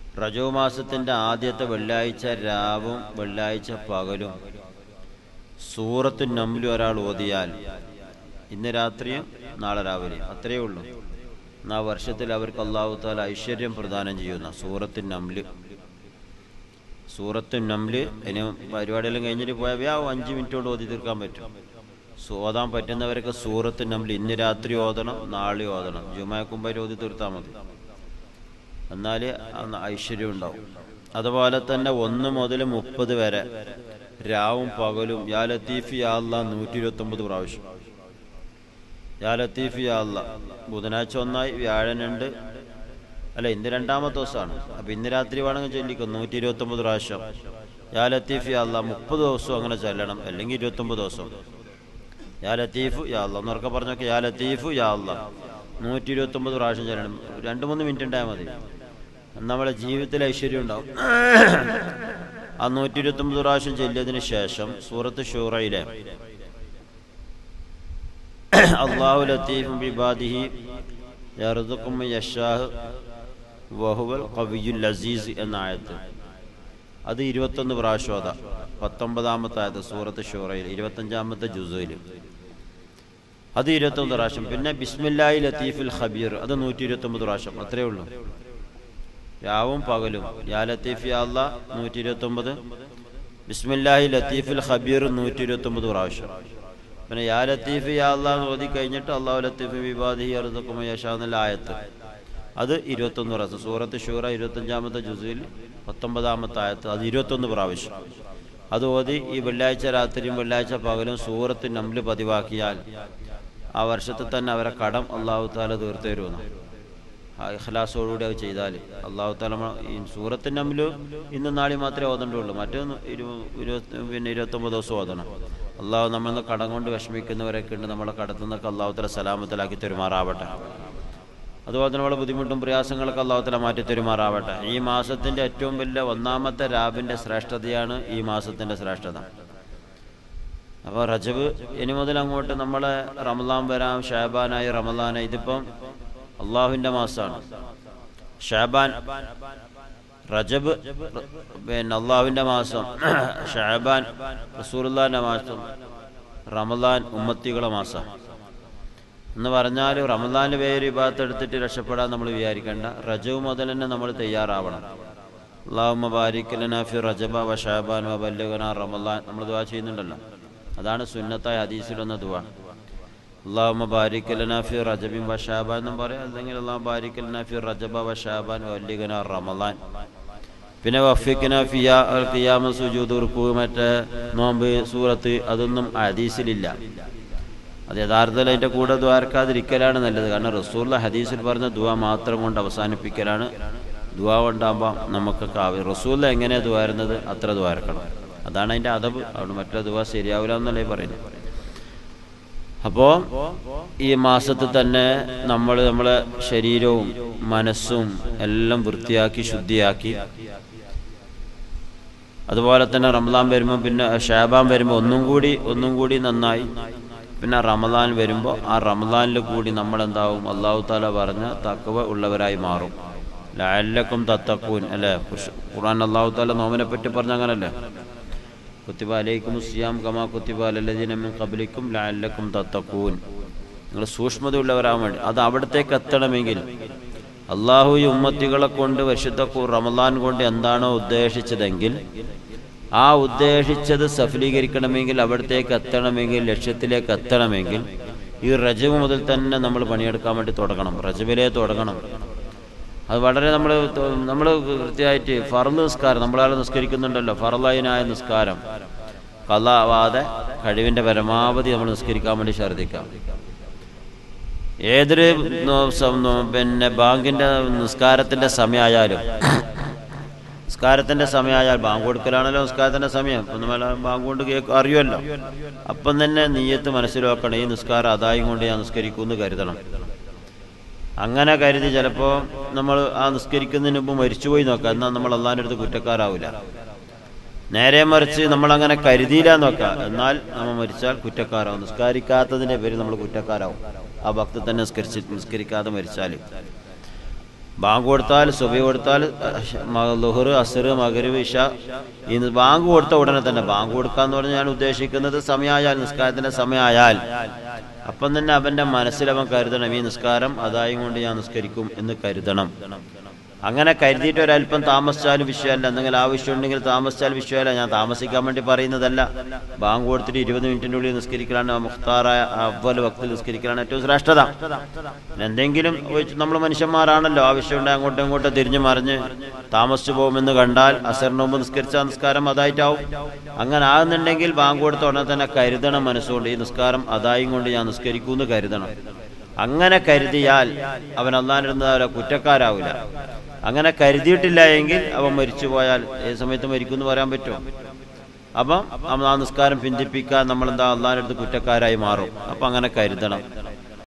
റജോ മാസത്തിന്റെ ആദ്യത്തെ വെള്ളിയാഴ്ച രാവും വെള്ളിയാഴ്ച പകലും സൂറത്തു നമ്ലു ഒരാൾ ഓതിയാൽ ഇന്ന് രാത്രിയും നാളെ രാവിലെ അത്രയേ ഉള്ളൂ ആ വർഷത്തിൽ അവർക്ക് അള്ളാഹു താല ഐശ്വര്യം പ്രദാനം ചെയ്യുന്ന സൂറത്തു നമ്ല് സൂറത്തു നമ്ല് ഇനി പരിപാടിയെല്ലാം കഴിഞ്ഞിട്ട് പോയാൽ ആ അഞ്ച് മിനിറ്റ് കൊണ്ട് ഓതി തീർക്കാൻ പറ്റും സു- ഓതാൻ പറ്റുന്നവരൊക്കെ സൂറത്തു നമ്ല് ഇന്ന് രാത്രി ഓതണം നാളെ ഓതണം ജുമാക്കുമ്പോൾ ഓതി തീർത്താൽ മതി എന്നാൽ ഐശ്വര്യം ഉണ്ടാവും അതുപോലെ തന്നെ ഒന്ന് മുതൽ മുപ്പത് വരെ രാവും പകലും യാ ലത്തീഫ് യാ അല്ലാ നൂറ്റി ഇരുപത്തി ഒമ്പത് പ്രാവശ്യം യാ ലത്തീഫ് യാ അല്ലാ ബുധനാഴ്ച ഒന്നായി വ്യാഴനുണ്ട് അല്ല ഇന്ന് രണ്ടാമത്തെ ദിവസമാണ് അപ്പൊ ഇന്ന് രാത്രി വേണമെങ്കിൽ ചൊല്ലിക്കും നൂറ്റി ഇരുപത്തി ഒമ്പത് പ്രാവശ്യം യാ ലത്തീഫ് യാ അല്ലാ മുപ്പത് ദിവസവും അങ്ങനെ ചൊല്ലണം അല്ലെങ്കിൽ ഇരുപത്തി ഒമ്പത് ദിവസം യാ ലത്തീഫ് യാ അല്ലാ എന്നൊക്കെ പറഞ്ഞൊക്കെ യാ ലത്തീഫ് യാ അല്ലാ നൂറ്റി ഇരുപത്തി ഒമ്പത് പ്രാവശ്യം ചൊല്ലണം രണ്ട് മൂന്ന് മിനിറ്റ് ഉണ്ടായാൽ മതി നമ്മുടെ ജീവിതത്തിൽ ഐശ്വര്യം ഉണ്ടാവും ആ നൂറ്റി ഇരുപത്തി ഒമ്പത് പ്രാവശ്യം ചെല്ലിയതിന് ശേഷം സൂറത്ത് ഷൂറയിലെ അള്ളാഹു ലത്തീഫ് ബിബാദിഹി യർദുക്കും യഷാഹ് വഹുവൽ കവിയുൽ അസീസ് എന്ന ആയത്ത് അത് ഇരുപത്തൊന്ന് പ്രാവശ്യം അതാ പത്തൊമ്പതാമത്തെ ആയത്ത് സൂറത്ത് ഷൂറയിൽ ഇരുപത്തഞ്ചാമത്തെ ജുസയിൽ അത് ഇരുപത്തൊന്ന് പ്രാവശ്യം പിന്നെ ബിസ്മില്ലാഹി ലത്തീഫുൽ ഖബീർ അത് നൂറ്റി ഇരുപത്തൊമ്പത് പ്രാവശ്യം അത്രേ ഉള്ളൂ രാവും പകലും യാ ലത്തീഫ് യാ അല്ലാ നൂറ്റി ഇരുപത്തൊമ്പത് ബിസ്മില്ലാഹി ലത്തീഫുൽ ഖബീർ നൂറ്റി ഇരുപത്തൊമ്പത് പ്രാവശ്യം പിന്നെ യാ ലത്തീഫ് യാ അല്ലാ എന്ന് ഓതി കഴിഞ്ഞിട്ട് അള്ളാഹു ലത്തീഫ് വിവാദിഹി അറുതക്കുമ യഷാ എന്നുള്ള ആയത്ത് അത് ഇരുപത്തൊന്ന് പ്രാവശ്യം സൂറത്ത് ഷൂറ ഇരുപത്തഞ്ചാമത്തെ ജുസിൽ പത്തൊമ്പതാമത്തെ ആയത്ത് അത് ഇരുപത്തൊന്ന് പ്രാവശ്യം അത് ഓതി ഈ വെള്ളിയാഴ്ച രാത്രിയും വെള്ളിയാഴ്ച പകലും സൂറത്ത് നമ്ല് പതിവാക്കിയാൽ ആ വർഷത്തിൽ തന്നെ അവരെ കടം അള്ളാഹു താല തീർത്തു തരുമെന്ന് ആ ഇഖ്ലാസോടുകൂടി അത് ചെയ്താൽ അള്ളാഹു താല ഈ സൂറത്തിൻ്റെ നമ്ല് ഇന്ന് നാളെ മാത്രമേ ഓതണ്ടുള്ളൂ മറ്റൊന്ന് ഇരു ഇരുപത്തി പിന്നെ ഇരുപത്തൊമ്പത് ദിവസം ഓതണം അള്ളാഹു നമ്മൾ കടം കൊണ്ട് വിഷമിക്കുന്നവരൊക്കെ ഉണ്ട് നമ്മളെ കടത്തുനിന്നൊക്കെ അള്ളാഹു തല സലാമത്തിലാക്കി തെരുമാറാവട്ടെ അതുപോലെ തന്നെ നമ്മളെ ബുദ്ധിമുട്ടും പ്രയാസങ്ങളൊക്കെ അള്ളാഹുത്തല മാറ്റി തെരുമാറാവട്ടെ ഈ മാസത്തിന്റെ ഏറ്റവും വലിയ ഒന്നാമത്തെ രാബിന്റെ ശ്രേഷ്ഠതയാണ് ഈ മാസത്തിന്റെ ശ്രേഷ്ഠത അപ്പോൾ റജബ് ഇനി മുതൽ അങ്ങോട്ട് നമ്മളെ റമലാൻ വരാം ഷാബാനായി റമലാനായി ഇതിപ്പം അള്ളാഹുവിന്റെ മാസമാണ് ഷാബാൻ റജബ് പിന്നെ അള്ളാഹുവിന്റെ മാസം ഷാബാൻ റസൂലുള്ളാന്റെ മാസം റമലാൻ ഉമ്മത്തികളെ മാസം എന്ന് പറഞ്ഞാൽ റമദാന്റെ പേര് വിഭാഗത്ത് എടുത്തിട്ട് രക്ഷപ്പെടാൻ നമ്മൾ വിചാരിക്കേണ്ട റജവ് മുതൽ തന്നെ നമ്മൾ തയ്യാറാവണം അള്ളാഹുമ്മ ബാരിക്കലന ഫി റജബ വ ഷാബാൻ വ ബല്ലഗന റമദാൻ നമ്മൾ ദുആ ചെയ്യുന്നുണ്ടല്ലോ അതാണ് സുന്നത്തായ ഹദീസിലൊന്ന ദുആ അള്ളാഹുമ്മ ബാരിക്കലന ഫി റജബിൻ വ ഷാബാൻ എന്നും പറയാം അല്ലെങ്കിൽ അള്ളാഹു ബാരിക്കലന ഫി റജബ വ ഷാബാൻ വ ബല്ലഗന റമദാൻ പിന്നെ വഫിക്കന ഫിയ അൽ ഖിയാമ സുജൂദ് റുക്കു മറ്റേ നോമ്പ് സൂറത്ത് അതൊന്നും ഹദീസിലില്ല അത് യഥാർത്ഥത്തിൽ അതിൻ്റെ കൂടെ ദ്വാരക്കാതിരിക്കലാണ് നല്ലത് കാരണം റസൂള്ള ഹദീസിൽ പറഞ്ഞ ദുവ മാത്രം കൊണ്ട് അവസാനിപ്പിക്കലാണ് ദുവ കൊണ്ടാകുമ്പോൾ നമുക്കൊക്കെ ആവശ്യം റസൂള്ള എങ്ങനെ ദ്വാരുന്നത് അത്ര ദ്വാരക്കണം അതാണ് അതിൻ്റെ അതവ് അവിടെ മറ്റേ ദുവ ശരിയാവില്ല എന്നല്ലേ പറയുന്നത് അപ്പോൾ ഈ മാസത്തിൽ തന്നെ നമ്മൾ നമ്മളെ ശരീരവും മനസ്സും എല്ലാം വൃത്തിയാക്കി ശുദ്ധിയാക്കി അതുപോലെ തന്നെ റമദാൻ വരുമ്പോൾ പിന്നെ ഷാബാൻ വരുമ്പോൾ ഒന്നും കൂടി ഒന്നും കൂടി നന്നായി പിന്നെ റമദാൻ വരുമ്പോൾ ആ റമദാനിൽ കൂടി നമ്മൾ എന്താവും അള്ളാഹു താല പറഞ്ഞ തക്കവ ഉള്ളവരായി മാറും ലാലക്കും തത്തക്കൂൻ അല്ലേ ഖുഷ്- ഖുർആൻ അള്ളാഹു താല നോമിനെ പറ്റി പറഞ്ഞ അങ്ങനല്ലേ കുത്തിബ അലൈക്കും സിയാം കമാ കുത്തിബ അലല്ലദീനമിൻ കബലിക്കും ലാലക്കും തത്തക്കൂൻ നിങ്ങൾ സൂക്ഷ്മതയുള്ളവരാകാൻ വേണ്ടി അത് അവിടത്തേക്ക് എത്തണമെങ്കിൽ അള്ളാഹു ഈ ഉമ്മത്തികളെ കൊണ്ട് വിശുദ്ധ ഖു- റമദാൻ കൊണ്ട് എന്താണോ ഉദ്ദേശിച്ചതെങ്കിൽ ആ ഉദ്ദേശിച്ചത് സഫലീകരിക്കണമെങ്കിൽ അവിടത്തേക്ക് എത്തണമെങ്കിൽ ലക്ഷ്യത്തിലേക്ക് എത്തണമെങ്കിൽ ഈ റജബ് മുതൽ തന്നെ നമ്മൾ പണിയെടുക്കാൻ വേണ്ടി തുടങ്ങണം റജബിലേ തുടങ്ങണം അത് വളരെ നമ്മൾ നമ്മൾ കൃത്യമായിട്ട് ഫറല് നിസ്കാരം നമ്മളാൽ നിസ്കരിക്കുന്നുണ്ടല്ലോ ഫറലൈനായ നിസ്കാരം കലാവാതെ കഴിവിൻ്റെ പരമാവധി നമ്മൾ നിസ്കരിക്കാൻ വേണ്ടി ശ്രദ്ധിക്കാം ഏതൊരു നോ- സം- നോ- പിന്നെ ബാങ്കിൻ്റെ നിസ്കാരത്തിൻ്റെ സമയമായാലും നിസ്കാരത്തിന്റെ സമയമായാൽ ബാങ്ക് കൊടുക്കലാണല്ലോ നിസ്കാരത്തിന്റെ സമയം ഇപ്പം നമ്മൾ ബാങ്ക് കൊണ്ട് കേൾക്കും അറിയുമല്ലോ അപ്പം തന്നെ നീയത്ത് മനസ്സിലാക്കണം ഈ നിസ്കാരം അതായും കൊണ്ട് ഞാൻ നിസ്കരിക്കുമെന്ന് കരുതണം അങ്ങനെ കരുതി ചിലപ്പോൾ നമ്മൾ ആ നിസ്കരിക്കുന്നതിന് മുമ്പ് മരിച്ചുപോയി നോക്കാം എന്നാൽ നമ്മൾ അള്ളാഹിൻ്റെ അടുത്ത് കുറ്റക്കാരാവില്ല നേരെ മറിച്ച് നമ്മൾ അങ്ങനെ കരുതിയില്ല നോക്കാം എന്നാൽ നമ്മൾ മരിച്ചാൽ കുറ്റക്കാരാവും നിസ്കരിക്കാത്തതിന്റെ പേരിൽ നമ്മൾ കുറ്റക്കാരാവും ആ ഭക്തി തന്നെ നിസ്കരിച്ച് നിസ്കരിക്കാതെ മരിച്ചാൽ ബാങ്ക് കൊടുത്താൽ സുബി കൊടുത്താൽ ലുഹർ അസർ മകരുവ് ഇഷ ഇന്ന് ബാങ്ക് കൊടുത്ത ഉടനെ തന്നെ ബാങ്ക് കൊടുക്കാന്ന് പറഞ്ഞാൽ ഞാൻ ഉദ്ദേശിക്കുന്നത് സമയമായാൽ നിസ്കാരത്തിന്റെ സമയമായാൽ അപ്പം തന്നെ അവന്റെ മനസ്സിൽ അവൻ കരുതണം ഈ നിസ്കാരം അതായും കൊണ്ട് ഞാൻ നിസ്കരിക്കും എന്ന് കരുതണം അങ്ങനെ കരുതിയിട്ട് ഒരല്പം താമസിച്ചാലും വിഷയമല്ല എന്തെങ്കിലും ആവശ്യമുണ്ടെങ്കിൽ താമസിച്ചാൽ വിഷയമല്ല ഞാൻ താമസിക്കാൻ വേണ്ടി പറയുന്നതല്ല ബാങ്ക് കൊടുത്തിട്ട് ഇരുപത് മിനിറ്റിൻ്റെ ഉള്ളിൽ നിസ്കരിക്കലാണ് മുഖ്താറായ അവല് വക്തിൽ നിസ്കരിക്കലാണ് ഏറ്റവും ശ്രേഷ്ഠത എന്തെങ്കിലും നമ്മൾ മനുഷ്യന്മാരാണല്ലോ ആവശ്യമുണ്ട് അങ്ങോട്ടും ഇങ്ങോട്ടും തിരിഞ്ഞു മറിഞ്ഞ് താമസിച്ചു പോകുമെന്ന് കണ്ടാൽ അസറിന് മുമ്പ് നിസ്കരിച്ച നിസ്കാരം അതായിട്ടാവും അങ്ങനെ ആകുന്നുണ്ടെങ്കിൽ ബാങ്ക് കൊടുത്ത ഉടനെ തന്നെ കരുതണം മനസ്സുകൊണ്ട് ഈ നിസ്കാരം അതായും കൊണ്ട് ഞാൻ നിസ്കരിക്കൂന്ന് കരുതണം അങ്ങനെ കരുതിയാൽ അവൻ അള്ളാഹിരുന്ന കുറ്റക്കാരാവില്ല അങ്ങനെ കരുതിയിട്ടില്ല എങ്കിൽ അവൻ മരിച്ചു പോയാൽ ഏത് സമയത്ത് മരിക്കുമെന്ന് പറയാൻ പറ്റുമോ അപ്പം ആ നിസ്കാരം പിന്തിപ്പിക്കാൻ നമ്മൾ എന്താ അള്ളാഹിൻ്റെ അടുത്ത് കുറ്റക്കാരായി മാറും അപ്പം അങ്ങനെ കരുതണം